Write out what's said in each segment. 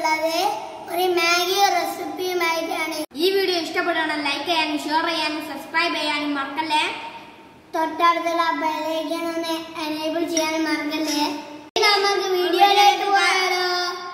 വന്നിട്ടുള്ളത് ഒരു മാഗി റെസിപ്പിയുമായിട്ടാണ് ഈ വീഡിയോ ഇഷ്ടപ്പെടുകയാണെങ്കിൽ ലൈക്ക് ചെയ്യാനും ഷെയർ ചെയ്യാനും സബ്സ്ക്രൈബ് ചെയ്യാനും മറക്കല്ലേ തൊട്ടടുത്തുള്ള ബെല്ലൈക്കൺ ഒന്ന് എനേബിൾ ചെയ്യാനും മറക്കല്ലേ ഇനി നമുക്ക് വീഡിയോയിലേക്ക് പോയാലോ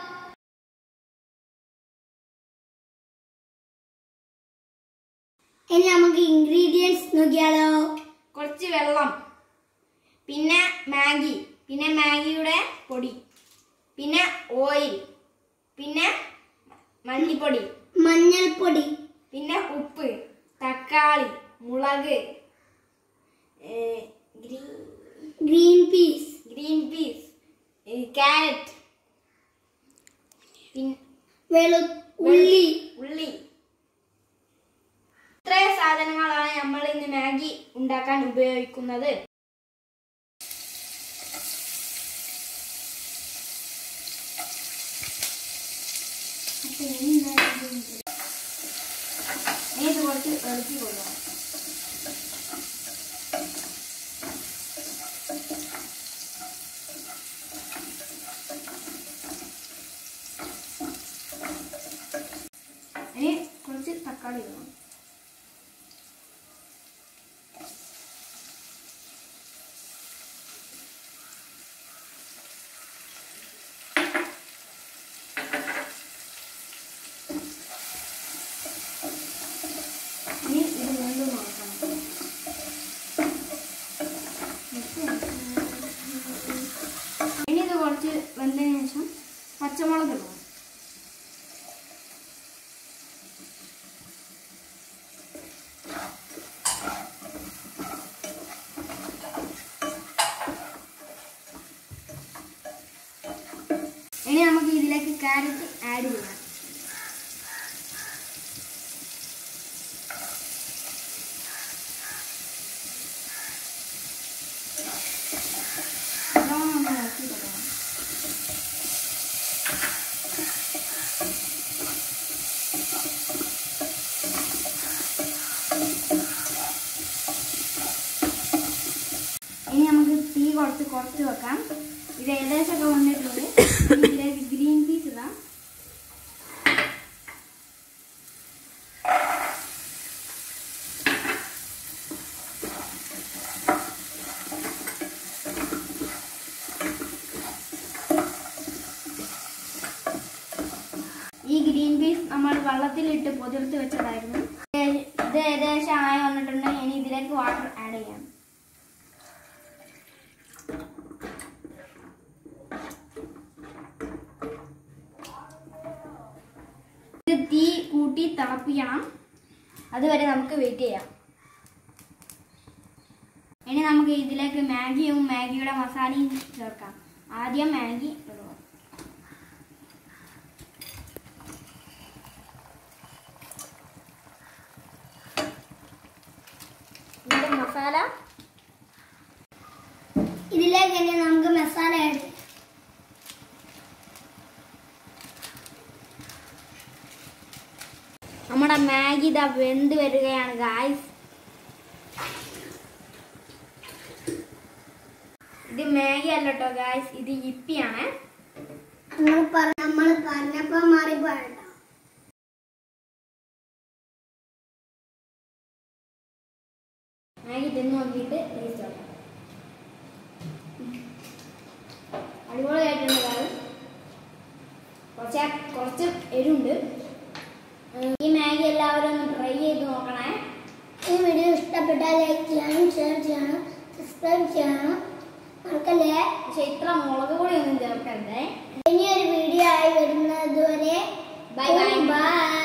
ഇനി നമുക്ക് ഇൻഗ്രീഡിയൻസ് നോക്കിയാലോ കുറച്ച് വെള്ളം പിന്നെ മാഗി പിന്നെ മാഗിയുടെ പൊടി പിന്നെ ഓയിൽ പിന്നെ മല്ലിപ്പൊടി മഞ്ഞൾപ്പൊടി പിന്നെ ഉപ്പ് തക്കാളി മുളക് ഏ, green green peas green peas carrot പിന്നെ വെളു ഉള്ളി ഉള്ളി ഇത്രയും സാധനങ്ങളാണ് നമ്മൾ ഇന്ന് മാഗി ഉണ്ടാക്കാൻ ഉപയോഗിക്കുന്നത് ഇനി ഇത് കുറച്ച് ഇളക്കി കൊള്ളാം ഇനി കുറച്ച് തക്കാളി ഇടണം ഇനി ഇത് വീണ്ടും നോക്കണം ഇനി ഇത് കുറച്ച് വെന്തതിന് ശേഷം പച്ചമുളക് ഇടണം ഇനി നമുക്ക് ഇതിലേക്ക് ക്യാരറ്റ് ആഡ് ചെയ്യാം നല്ലോണം ഒന്ന് ഇളക്കി കൊടുക്കണം. ഇനി നമുക്ക് തീ കുറച്ച് കുറച്ച് വെക്കാം ഇത് ഏകദേശമൊക്കെ വന്നിട്ടുണ്ട് ഇനി ഇതിലേക്ക് ഗ്രീൻ പീസ് ഇടാം ഈ ഗ്രീൻ പീസ് നമ്മൾ വെള്ളത്തിലിട്ട് പൊതിർത്ത് വെച്ചതായിരുന്നു ഇത് ഇത് ഏകദേശം ആയി വന്നിട്ടുണ്ട് ഇനി ഇതിലേക്ക് വാട്ടർ ആഡ് ചെയ്യാം ഇത് തീ കൂട്ടി തിളപ്പിക്കണം അതുവരെ നമുക്ക് വെയിറ്റ് ചെയ്യാം ഇനി നമുക്ക് ഇതിലേക്ക് മാഗിയും മാഗിയുടെ മസാലയും ചേർക്കാം ആദ്യം മാഗി ഇടുക ഇതിന്റെ മസാല ഇതിലേക്ക് ഇനി നമുക്ക് മസാല ആഡ് ചെയ്യാം. നമ്മുടെ മാഗി ഇതാ വെന്ത് വരികയാണ് ഗായ്സ് ഇത് മാഗി അല്ല കേട്ടോ ഗായ്സ് ഇത് ഇപ്പിയാണ് നമ്മൾ പറ നമ്മൾ പറഞ്ഞപ്പോ മാറിപ്പോയട്ടോ മാഗി തിന്ന് നോക്കിയിട്ട് ടേസ്റ്റ് നോക്കാം അടിപൊളിയായിട്ടുണ്ട് ഗായ്സ് കുറച്ച് കുറച്ച് എരിവുണ്ട് ഉം, ഈ മാഗി എല്ലാവരും ഒന്ന് ട്രൈ ചെയ്ത് നോക്കണേ ഈ വീഡിയോ ഇഷ്ടപ്പെട്ടാൽ ലൈക്ക് ചെയ്യണം ഷെയർ ചെയ്യണം സബ്സ്ക്രൈബ് ചെയ്യണം മറക്കല്ലേ പക്ഷെ ഇത്ര മുളക് പൊടി ഒന്നും ചേർക്കരുതേ ഇനിയൊരു വീഡിയോ ആയി വരുന്നത് വരെ Bye bye. ബൈ